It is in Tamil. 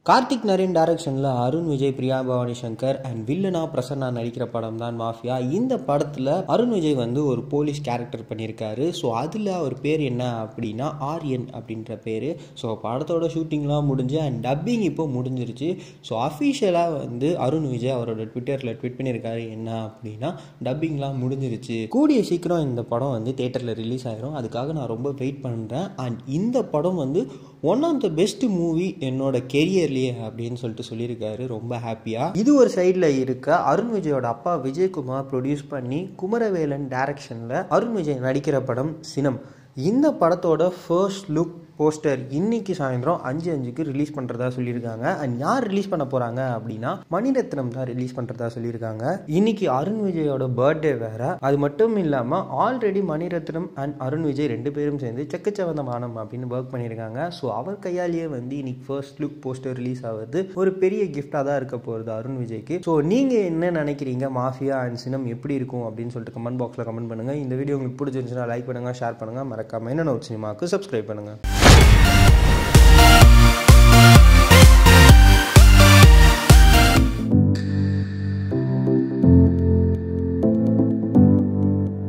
கார்த்திக் நரேன் டைரக்ஷனில் அருண் விஜய் பிரியா பவானி சங்கர் அண்ட் வில்லனா பிரசன்னா நடிக்கிற படம் தான் மாஃபியா இந்த படத்தில் அருண் விஜய் வந்து ஒரு போலீஸ் கேரக்டர் பண்ணியிருக்காரு ஸோ அதில் அவர் பேர் என்ன அப்படின்னா ஆர்யன் அப்படின்ற பேர் ஸோ படத்தோட ஷூட்டிங்லாம் முடிஞ்சு அண்ட் டப்பிங் இப்போ முடிஞ்சிருச்சு ஸோ அஃபீஷியலாக வந்து அருண் விஜய் அவரோட ட்விட்டரில் ட்வீட் பண்ணியிருக்காரு என்ன அப்படின்னா டப்பிங்லாம் முடிஞ்சிருச்சு கூடிய சீக்கிரம் இந்த படம் வந்து தேட்டரில் ரிலீஸ் ஆயிரும் அதுக்காக நான் ரொம்ப வெயிட் பண்ணுறேன் அண்ட் இந்த படம் வந்து one of the best movie என்னோட கெரியர்லேயே அப்படின்னு சொல்லிட்டு சொல்லியிருக்காரு ரொம்ப ஹாப்பியாக இது ஒரு சைடில் இருக்க அருண் விஜயோட அப்பா விஜயகுமார் ப்ரொடியூஸ் பண்ணி குமரவேலன் டைரக்ஷனில் அருண் விஜய் நடிக்கிற படம் சினம் இந்த படத்தோட ஃபர்ஸ்ட் லுக் போஸ்டர் இன்னைக்கு சாயந்தரம் அஞ்சு அஞ்சுக்கு ரிலீஸ் பண்ணுறதா சொல்லியிருக்காங்க அண்ட் யார் ரிலீஸ் பண்ண போகிறாங்க அப்படின்னா மணிரத்னம் தான் ரிலீஸ் பண்ணுறதா சொல்லியிருக்காங்க இன்னைக்கு அருண் விஜயோட பர்த்டே வேற அது மட்டும் இல்லாமல் ஆல்ரெடி மணிரத்னம் அண்ட் அருண் விஜய் ரெண்டு பேரும் சேர்ந்து செக்கச்சவந்த மானம் அப்படின்னு ஒர்க் பண்ணியிருக்காங்க ஸோ அவர் கையாலேயே வந்து இன்னைக்கு ஃபர்ஸ்ட் லுக் போஸ்டர் ரிலீஸ் ஆகுது ஒரு பெரிய கிஃப்டாக தான் இருக்க போகிறது அருண் விஜய்க்கு ஸோ நீங்கள் என்ன நினைக்கிறீங்க மாஃபியா அண்ட் சினம் எப்படி இருக்கும் அப்படின்னு சொல்லிட்டு கமெண்ட் பாக்ஸில் கமெண்ட் பண்ணுங்கள் இந்த வீடியோ உங்களுக்கு பிடிச்சிருந்துச்சுன்னா லைக் பண்ணுங்கள் ஷேர் பண்ணுங்கள் மறக்காமல் என்ன ஒரு சினிமாவுக்கு சப்ஸ்கிரைப் பண்ணுங்கள்